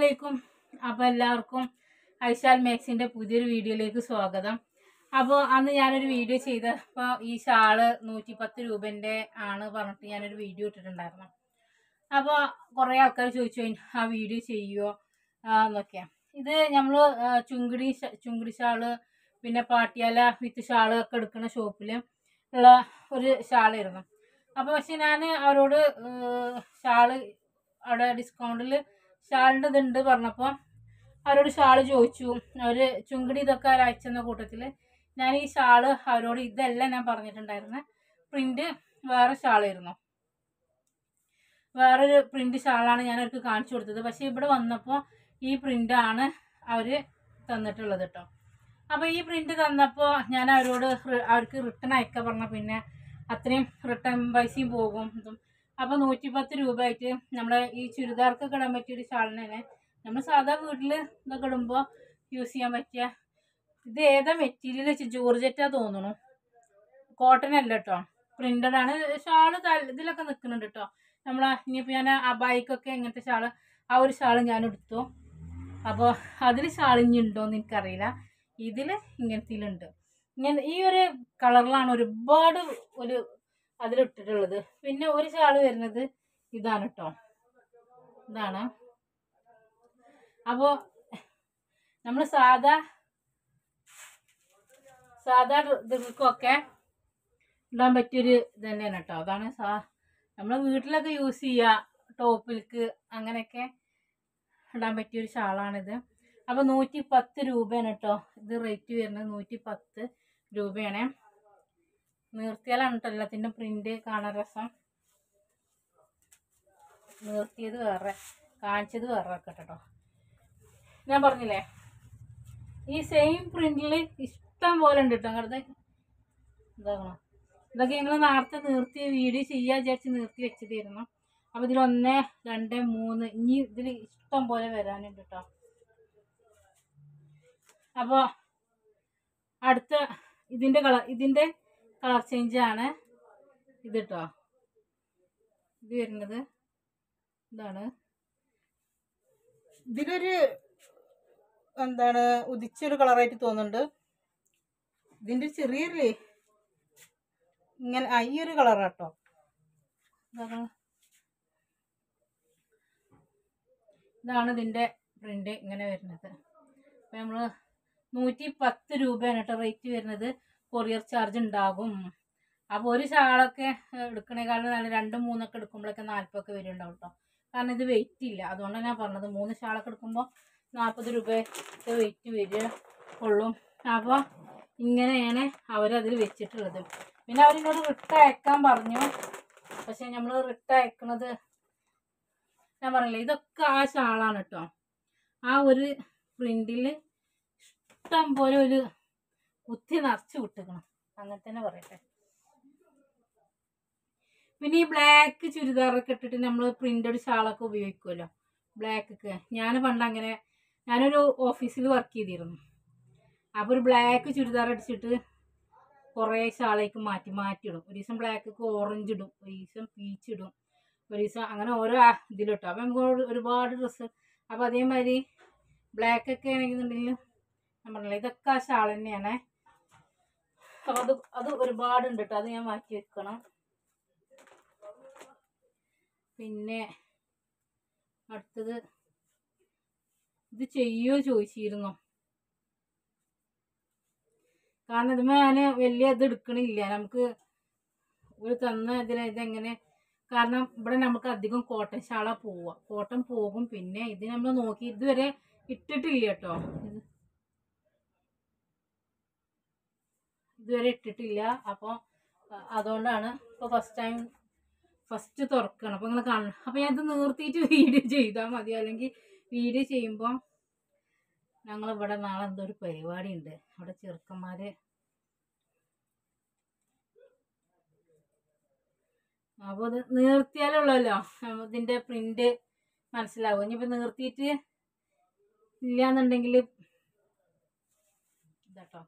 അലൈക്കും അപ്പോൾ എല്ലാവർക്കും ഐശാൽ മേക്സിൻ്റെ പുതിയൊരു വീഡിയോയിലേക്ക് സ്വാഗതം അപ്പോൾ അന്ന് ഞാനൊരു വീഡിയോ ചെയ്തപ്പോൾ ഈ ഷാള് നൂറ്റി പത്ത് രൂപൻ്റെ ആണ് പറഞ്ഞിട്ട് ഞാനൊരു വീഡിയോ ഇട്ടിട്ടുണ്ടായിരുന്നു അപ്പോൾ കുറേ ആൾക്കാർ ചോദിച്ചു ആ വീഡിയോ ചെയ്യുമോ എന്നൊക്കെ ഇത് നമ്മൾ ചുങ്കിടി ഷ- ചുങ്കിടി ഷാള് പിന്നെ പാട്ടിയാല വിത്ത് ഷാള് ഒക്കെ എടുക്കുന്ന ഷോപ്പിൽ ഉള്ള ഒരു ഷാളായിരുന്നു അപ്പോൾ പക്ഷെ ഞാൻ അവരോട് ഏഹ്, ഷാള് അവിടെ ഡിസ്കൗണ്ടിൽ ഷാളിൻ്റെ ഇതുണ്ട് പറഞ്ഞപ്പോൾ അവരോട് ഷാള് ചോദിച്ചു അവർ ചുങ്കിടി ഇതൊക്കെ അയച്ചെന്ന കൂട്ടത്തിൽ ഞാൻ ഈ ഷാള് അവരോട് ഇതല്ല ഞാൻ പറഞ്ഞിട്ടുണ്ടായിരുന്നത് പ്രിൻ്റ് വേറെ ഷാളായിരുന്നു വേറൊരു പ്രിൻ്റ് ഷാളാണ് ഞാൻ അവർക്ക് കാണിച്ചു കൊടുത്തത് പക്ഷേ ഇവിടെ വന്നപ്പോൾ ഈ പ്രിൻ്റാണ് അവർ തന്നിട്ടുള്ളത് കേട്ടോ അപ്പോൾ ഈ പ്രിൻ്റ് തന്നപ്പോൾ ഞാൻ അവരോട് റി- അവർക്ക് റിട്ടേൺ അയക്കാൻ പറഞ്ഞ പിന്നെ അത്രയും റിട്ടേൺ പൈസയും പോകും ഇതും അപ്പോൾ നൂറ്റി പത്ത് രൂപ ആയിട്ട് നമ്മളെ ഈ ചുരിദാർക്കൊക്കെ ഇടാൻ പറ്റിയൊരു ഷാളിന് തന്നെ നമ്മൾ സാധാ വീട്ടിൽ ഇതൊക്കെ ഇടുമ്പോൾ യൂസ് ചെയ്യാൻ പറ്റിയ ഇത് ഏതാ മെറ്റീരിയൽ വെച്ച് ജോർജറ്റാ തോന്നുന്നു കോട്ടൺ അല്ല കേട്ടോ പ്രിന്റഡ് ആണ് ഷാള് ഇതിലൊക്കെ നിൽക്കുന്നുണ്ട് കേട്ടോ നമ്മളെ ഇനിയിപ്പോൾ ഞാൻ ആ ബൈക്കൊക്കെ ഇങ്ങനത്തെ ഷാള് ആ ഒരു ഷാള് ഞാൻ എടുത്തു അപ്പോൾ അതിൽ ഷാളിഞ്ഞി ഉണ്ടോയെന്ന് എനിക്കറിയില്ല ഇതിൽ ഇങ്ങനത്തിലുണ്ട് ഇങ്ങനെ ഈ ഒരു കളറിലാണ് ഒരുപാട് ഒരു അതിലിട്ടിട്ടുള്ളത് പിന്നെ ഒരു ഷാള് വരുന്നത് ഇതാണ് കേട്ടോ ഇതാണ് അപ്പോൾ നമ്മൾ സാധാ സാധാ ഇതിൽക്കൊക്കെ ഇടാൻ പറ്റിയൊരു ഇത് തന്നെയാണ് കേട്ടോ അതാണ് സാ നമ്മൾ വീട്ടിലൊക്കെ യൂസ് ചെയ്യുക ടോപ്പിൽക്ക് അങ്ങനെയൊക്കെ ഇടാൻ പറ്റിയൊരു ഷാളാണിത് അപ്പോൾ നൂറ്റി പത്ത് രൂപയാണ് കേട്ടോ ഇത് റേറ്റ് വരുന്നത് നൂറ്റി പത്ത് രൂപയാണ് നിർത്തിയാലാണ് കേട്ടോ എല്ലാത്തിൻ്റെ പ്രിൻ്റ് കാണാൻ രസം നിർത്തിയത് വേറെ കാണിച്ചത് വേറെ ഒക്കെ കേട്ടോ ഞാൻ പറഞ്ഞില്ലേ ഈ സെയിം പ്രിന്റിൽ ഇഷ്ടം പോലെ ഉണ്ട് കേട്ടോ അങ്ങനത്തെ ഇതാകണം ഇതൊക്കെ ഞങ്ങൾ നേരത്തെ നിർത്തി വീഡിയോ ചെയ്യാൻ വിചാരിച്ച് നിർത്തി വെച്ചതായിരുന്നു അപ്പോൾ ഇതിൽ ഒന്ന് രണ്ട് മൂന്ന് ഇനി ഇതിൽ ഇഷ്ടം പോലെ വരാനുണ്ട് കേട്ടോ അപ്പോൾ അടുത്ത ഇതിൻ്റെ കളർ ഇതിൻ്റെ കളർ ചേഞ്ച് ആണ് ഇത് കേട്ടോ ഇത് വരുന്നത് ഇതാണ് ഇതിലൊരു എന്താണ് ഉദിച്ചൊരു കളറായിട്ട് തോന്നുന്നുണ്ട് ഇതിൻ്റെ ഒരു ചെറിയൊരു ഇങ്ങനെ ആ ഈ ഒരു കളറാട്ടോ ഇതാണ് ഇതാണ് ഇതിൻ്റെ പ്രിൻ്റ് ഇങ്ങനെ വരുന്നത് അപ്പം നമ്മൾ നൂറ്റി പത്ത് രൂപയാണ് കേട്ടോ റേറ്റ് വരുന്നത് കൊറിയർ ചാർജ് ഉണ്ടാകും അപ്പോൾ ഒരു ഷാളൊക്കെ ഏഹ്, എടുക്കണേക്കാളും നല്ല രണ്ടും മൂന്നൊക്കെ എടുക്കുമ്പോഴൊക്കെ നാൽപ്പതൊക്കെ വരുന്നുണ്ടാവും കേട്ടോ കാരണം ഇത് വെയിറ്റ് ഇല്ല അതുകൊണ്ടാണ് ഞാൻ പറഞ്ഞത് മൂന്ന് ഷാളൊക്കെ എടുക്കുമ്പോൾ നാൽപ്പത് രൂപത്തെ വെയിറ്റ് വരിക ഉള്ളൂ അപ്പോൾ ഇങ്ങനെയാണ് അവരതിൽ വെച്ചിട്ടുള്ളത് പിന്നെ അവരിനോട് റിട്ട് അയക്കാൻ പറഞ്ഞു പക്ഷെ നമ്മൾ റിട്ട് അയക്കണത് ഞാൻ പറഞ്ഞില്ലേ ഇതൊക്കെ ആ ഷാളാണ് കേട്ടോ ആ ഒരു പ്രിന്റിൽ ഇഷ്ടം പോലെ ഒരു കുത്തി നിറച്ച് വിട്ടുക്കണം അങ്ങനെ തന്നെ പറയട്ടെ പിന്നെ ഈ ബ്ലാക്ക് ചുരിദാറൊക്കെ ഇട്ടിട്ട് നമ്മൾ പ്രിന്റഡ് ഷാളൊക്കെ ഉപയോഗിക്കുമല്ലോ ബ്ലാക്കൊക്കെ ഞാൻ പണ്ട് അങ്ങനെ ഞാനൊരു ഓഫീസിൽ വർക്ക് ചെയ്തിരുന്നു അപ്പോൾ ഒരു ബ്ലാക്ക് ചുരിദാർ അടിച്ചിട്ട് കുറേ ഷാളേക്ക് മാറ്റി മാറ്റി ഇടും ഒരു ദിവസം ബ്ലാക്ക് ഓറഞ്ച് ഇടും ഒരു ദിവസം പീച്ച് ഇടും ഒരു ദിവസം അങ്ങനെ ഓരോ ആ ഇതിലിട്ടു അപ്പോൾ നമുക്ക് ഒരു- ഒരുപാട് ഡ്രസ്സ് അപ്പോൾ അതേമാതിരി ബ്ലാക്ക് ഒക്കെ ആണെന്നുണ്ടെങ്കിൽ ഞാൻ പറഞ്ഞില്ല ഇതൊക്കെ ആ ഷാൾ തന്നെയാണ് അപ്പോൾ അത് അത് ഒരുപാടുണ്ട് കേട്ടോ അത് ഞാൻ മാറ്റി വെക്കണം പിന്നെ അടുത്തത് ഇത് ചെയ്യുമോ ചോദിച്ചിരുന്നു കാരണം ഇതുമേ ഞാൻ വലിയ ഇത് എടുക്കണില്ല നമുക്ക് ഒരു തന്ന ഇതിൽ ഇതെങ്ങനെ കാരണം ഇവിടെ നമുക്ക് അധികം കോട്ടൺ ഷാള പോവുക കോട്ടൺ പോകും പിന്നെ ഇത് നമ്മൾ നോക്കി ഇതുവരെ ഇട്ടിട്ടില്ല കേട്ടോ ഇത് ഇതുവരെ ഇട്ടിട്ടില്ല അപ്പോൾ അതുകൊണ്ടാണ് ഇപ്പോൾ ഫസ്റ്റ് ടൈം ഫസ്റ്റ് തുറക്കണം അപ്പോൾ നിങ്ങൾ കാണണം അപ്പോൾ ഞാൻ ഇത് നിർത്തിയിട്ട് വീഡിയോ ചെയ്താൽ മതി അല്ലെങ്കിൽ വീഡിയോ ചെയ്യുമ്പോൾ ഞങ്ങളിവിടെ നാളെ എന്തോ ഒരു പരിപാടി ഉണ്ട് അവിടെ ചെറുക്കന്മാർ അപ്പോൾ ഇത് നിർത്തിയാലുള്ളല്ലോ ഇതിൻ്റെ പ്രിൻ്റ് മനസ്സിലാവും ഇനിയിപ്പോൾ നിർത്തിയിട്ട് ഇല്ലാന്നുണ്ടെങ്കിൽ ഇതാട്ടോ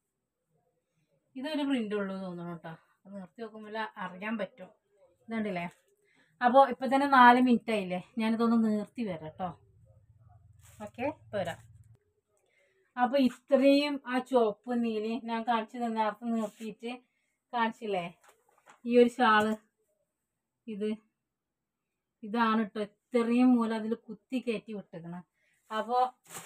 ഇതൊരു പ്രിൻ്റ് ഉള്ളൂ തോന്നുന്നു കേട്ടോ അപ്പോൾ നിർത്തി നോക്കുമ്പോൾ അറിയാൻ പറ്റും ഇതുണ്ടല്ലേ അപ്പോൾ ഇപ്പം തന്നെ നാല് മിനിറ്റ് ആയില്ലേ ഞാനിതൊന്ന് നിർത്തി വരാം കേട്ടോ ഓക്കെ പോരാം അപ്പോൾ ഇത്രയും ആ ചുവപ്പ് നീല് ഞാൻ കാണിച്ചത് നേരത്തെ നിർത്തിയിട്ട് കാണിച്ചില്ലേ ഈ ഒരു ഷാള് ഇത് ഇതാണ് കേട്ടോ ഇത്രയും മൂലം അതിൽ കുത്തി കയറ്റി വിട്ടേക്കണം അപ്പോൾ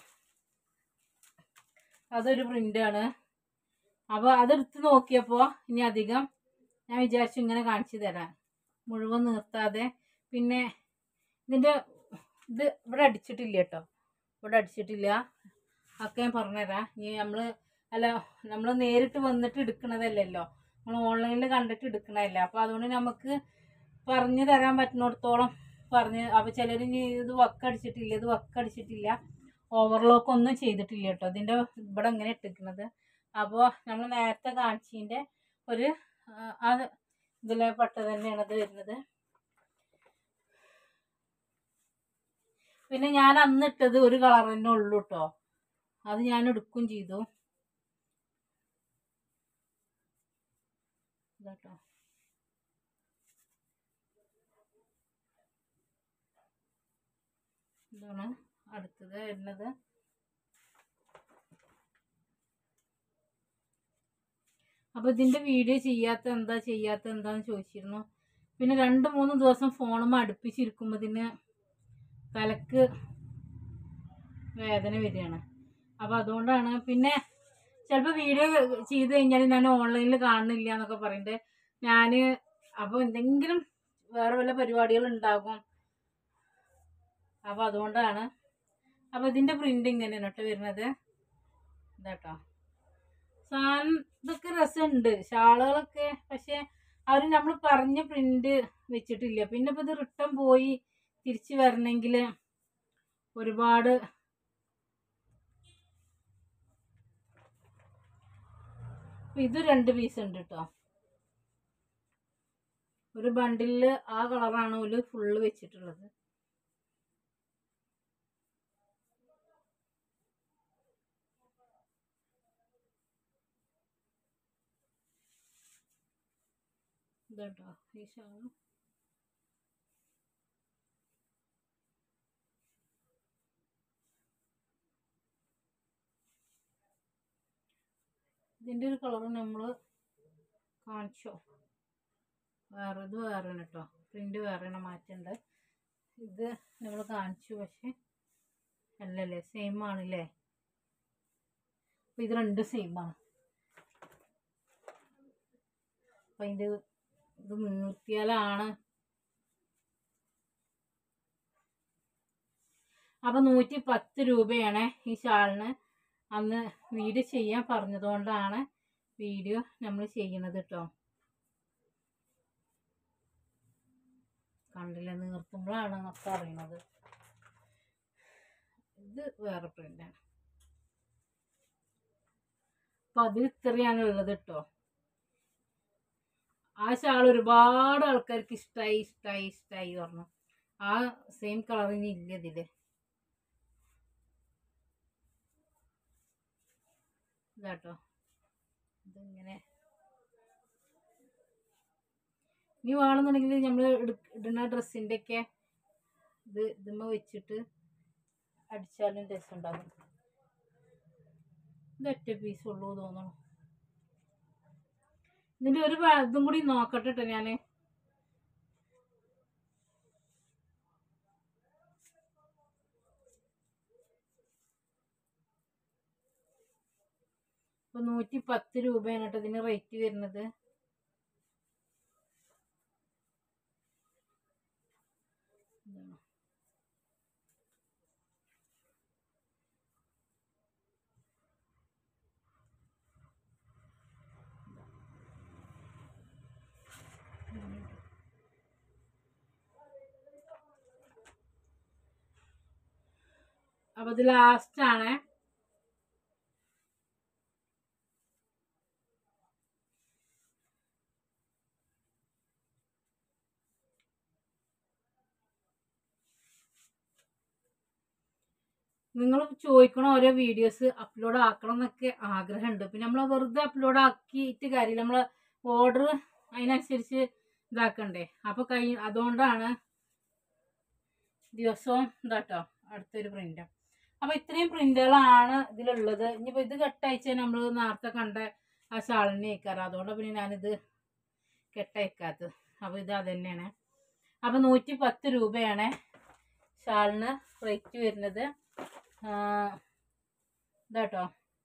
അതൊരു പ്രിൻ്റാണ് അപ്പോൾ അതെടുത്ത് നോക്കിയപ്പോൾ ഇനി അധികം ഞാൻ വിചാരിച്ചു ഇങ്ങനെ കാണിച്ചു തരാം മുഴുവൻ നിർത്താതെ പിന്നെ ഇതിൻ്റെ ഇത് ഇവിടെ അടിച്ചിട്ടില്ല കേട്ടോ ഇവിടെ അടിച്ചിട്ടില്ല ഒക്കെ ഞാൻ പറഞ്ഞുതരാം ഇനി നമ്മൾ അല്ല നമ്മൾ നേരിട്ട് വന്നിട്ട് എടുക്കണതല്ലല്ലോ നമ്മൾ ഓൺലൈനിൽ കണ്ടിട്ട് എടുക്കണതല്ല അപ്പോൾ അതുകൊണ്ട് നമുക്ക് പറഞ്ഞു തരാൻ പറ്റുന്നിടത്തോളം പറഞ്ഞ് അപ്പോൾ ചിലർ ഇനി ഇത് വക്കടിച്ചിട്ടില്ല ഇത് വക്കടിച്ചിട്ടില്ല ഓവർലോക്ക് ഒന്നും ചെയ്തിട്ടില്ല കേട്ടോ ഇതിൻ്റെ ഇവിടെ ഇങ്ങനെ ഇട്ടിരിക്കുന്നത് അപ്പോൾ നമ്മൾ നേരത്തെ കാണിച്ചതിൻ്റെ ഒരു ആ, അത് ഇതിലെ പട്ട തന്നെയാണ് ഇത് വരുന്നത് പിന്നെ ഞാൻ അന്ന് ഇട്ടത് ഒരു കളർ തന്നെ ഉള്ളൂ കേട്ടോ അത് ഞാൻ എടുക്കും ചെയ്തു ഇതാട്ടോ ഇതാണ് അടുത്തത് വരുന്നത് അപ്പോൾ ഇതിൻ്റെ വീഡിയോ ചെയ്യാത്ത എന്താ ചെയ്യാത്ത എന്താന്ന് ചോദിച്ചിരുന്നു പിന്നെ രണ്ട് മൂന്ന് ദിവസം ഫോണും അടുപ്പിച്ചിരിക്കുമ്പോൾ ഇതിന് തലക്ക് വേദന വരികയാണ് അപ്പോൾ അതുകൊണ്ടാണ് പിന്നെ ചിലപ്പോൾ വീഡിയോ ചെയ്ത് കഴിഞ്ഞാൽ ഞാൻ ഓൺലൈനിൽ കാണുന്നില്ല എന്നൊക്കെ പറയുന്നുണ്ട് ഞാൻ അപ്പോൾ എന്തെങ്കിലും വേറെ വല്ല പരിപാടികൾ ഉണ്ടാകും അപ്പോൾ അതുകൊണ്ടാണ് അപ്പോൾ ഇതിൻ്റെ പ്രിൻ്റ് ഇങ്ങനെയാണ് കേട്ടോ വരുന്നത് ഇതാട്ടോ സാധനം ഇതൊക്കെ രസമുണ്ട് ഷാളുകളൊക്കെ പക്ഷെ അവർ നമ്മൾ പറഞ്ഞ പ്രിൻ്റ് വെച്ചിട്ടില്ല പിന്നെ ഇപ്പോൾ ഇത് റിട്ടേൺ പോയി തിരിച്ച് വരണമെങ്കിൽ ഒരുപാട് ഇപ്പൊ ഇത് രണ്ട് പീസ് ഉണ്ട് കേട്ടോ ഒരു ബണ്ടിലില് ആ കളറാണ് ഒരു ഫുള്ള് വെച്ചിട്ടുള്ളത് ഇതാട്ടോ ഈ ഷാള് ഇതിൻ്റെ ഒരു കളർ നമ്മൾ കാണിച്ചോ വേറെ ഇത് വേറെ കേട്ടോ പ്രിൻ്റ് വേറെ മാറ്റുണ്ട് ഇത് നമ്മൾ കാണിച്ചു പക്ഷെ അല്ലല്ലേ സെയിം ആണല്ലേ അപ്പം ഇത് രണ്ടും സെയിം ആണ് അപ്പം അതിൻ്റെ ഇത് നിർത്തിയാലാണ് അപ്പം നൂറ്റി പത്ത് രൂപയാണ് ഈ ഷാളിന് അന്ന് വീഡിയോ ചെയ്യാൻ പറഞ്ഞതുകൊണ്ടാണ് വീഡിയോ നമ്മൾ ചെയ്യണത് കേട്ടോ കണ്ടില്ല നിർത്തുമ്പോഴാണ് നമുക്ക് അറിയണത് ഇത് വേറെ പ്രിൻ്റാണ് അപ്പം അതിൽ ഇത്രയാണ് ഉള്ളത് കേട്ടോ ആ ഷാൾ ഒരുപാട് ആൾക്കാർക്ക് ഇഷ്ടമായി ഇഷ്ടമായി ഇഷ്ടമായി പറഞ്ഞു ആ സെയിം കളർ ഇനി ഇല്ല ഇതില് ഇതാട്ടോ ഇതിങ്ങനെ ഇനി വേണമെന്നുണ്ടെങ്കിൽ നമ്മൾ ഇടുന്ന ഡ്രസ്സിൻ്റെ ഒക്കെ ഇത് ഇതുമ്മ വെച്ചിട്ട് അടിച്ചാലും രസമുണ്ടാകും ഇത് ഒറ്റ പീസ് ഉള്ളൂ തോന്നണു ഇതിൻ്റെ ഒരു ഭാ- ഇതും കൂടി നോക്കട്ടെ കേട്ടോ ഞാൻ ഇപ്പൊ നൂറ്റി പത്ത് രൂപയാണ് കേട്ടോ ഇതിന് റേറ്റ് വരുന്നത് ഇതാണ്. അപ്പൊ ഇത് ലാസ്റ്റ് ആണ് നിങ്ങൾ ചോദിക്കണ ഓരോ വീഡിയോസ് അപ്ലോഡ് ആക്കണം എന്നൊക്കെ ആഗ്രഹമുണ്ട് പിന്നെ നമ്മൾ വെറുതെ അപ്ലോഡ് ആക്കിയിട്ട് കാര്യമില്ല നമ്മൾ ഓർഡർ അതിനനുസരിച്ച് ഇതാക്കണ്ടേ അപ്പോൾ കൈ അതുകൊണ്ടാണ് ദിവസവും ഇതാട്ടോ അടുത്തൊരു പ്രിൻ്റ് അപ്പോൾ ഇത്രയും പ്രിന്റുകളാണ് ഇതിലുള്ളത് ഇനിയിപ്പോൾ ഇത് കെട്ടയച്ചാൽ നമ്മൾ നേരത്തെ കണ്ട ആ ഷാളിനെ അയക്കാറ് അതുകൊണ്ട് പിന്നെ ഞാനിത് കെട്ടയക്കാത്തത് അപ്പോൾ ഇത് അത് തന്നെയാണ് അപ്പോൾ നൂറ്റി പത്ത് രൂപയാണ് ഷാളിന് റേറ്റ് വരുന്നത് ആ, ഇതാട്ടോ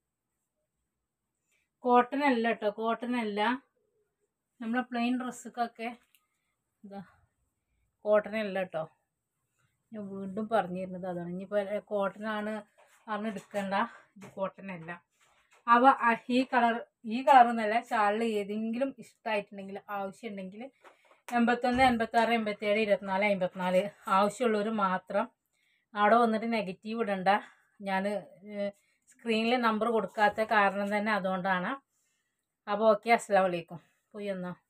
കോട്ടൺ അല്ല കേട്ടോ കോട്ടൺ അല്ല നമ്മളെ പ്ലെയിൻ ഡ്രസ്സൊക്കെ ഇതാ കോട്ടൺ അല്ല കേട്ടോ ഞാൻ വീണ്ടും പറഞ്ഞിരുന്നത് അതാണ് ഇനിയിപ്പോൾ കോട്ടൺ ആണ് പറഞ്ഞ് എടുക്കണ്ട ഇത് കോട്ടൺ അല്ല അവ അ- ഈ കളർ ഈ കളർ എന്നല്ല ഷാളിൽ ഏതെങ്കിലും ഇഷ്ടമായിട്ടുണ്ടെങ്കിൽ ആവശ്യമുണ്ടെങ്കിൽ എൺപത്തൊന്ന് എൺപത്താറ് എൺപത്തേഴ് ഇരുപത്തിനാല് അമ്പത്തിനാല് ആവശ്യമുള്ളവർ മാത്രം അവിടെ വന്നിട്ട് നെഗറ്റീവ് ഇടണ്ട ഞാൻ സ്ക്രീനിൽ നമ്പർ കൊടുക്കാത്ത കാരണം തന്നെ അതുകൊണ്ടാണ് അപ്പോൾ ഓക്കെ അസ്സാം വലൈക്കും പോയി എന്നോ